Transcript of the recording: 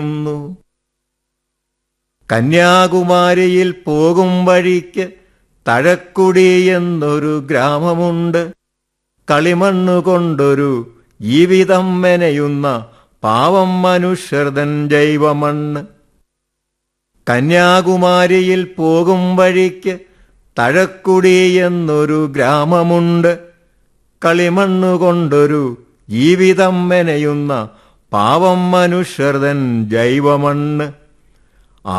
ന്നു കന്യാകുമാരിയിൽ പോകും വഴിക്ക് തഴക്കുടി എന്നൊരു ഗ്രാമമുണ്ട് കളിമണ്ണു കൊണ്ടൊരു ജീവിതം മെനയുന്ന പാവം മനുഷ്യർതൻ ജൈവമണ്ണ് കന്യാകുമാരിയിൽ പോകും വഴിക്ക് തഴക്കുടി എന്നൊരു ഗ്രാമമുണ്ട് കളിമണ്ണു കൊണ്ടൊരു ജീവിതം മെനയുന്ന പാവം മനുഷ്യർതൻ ജൈവമണ്ണ്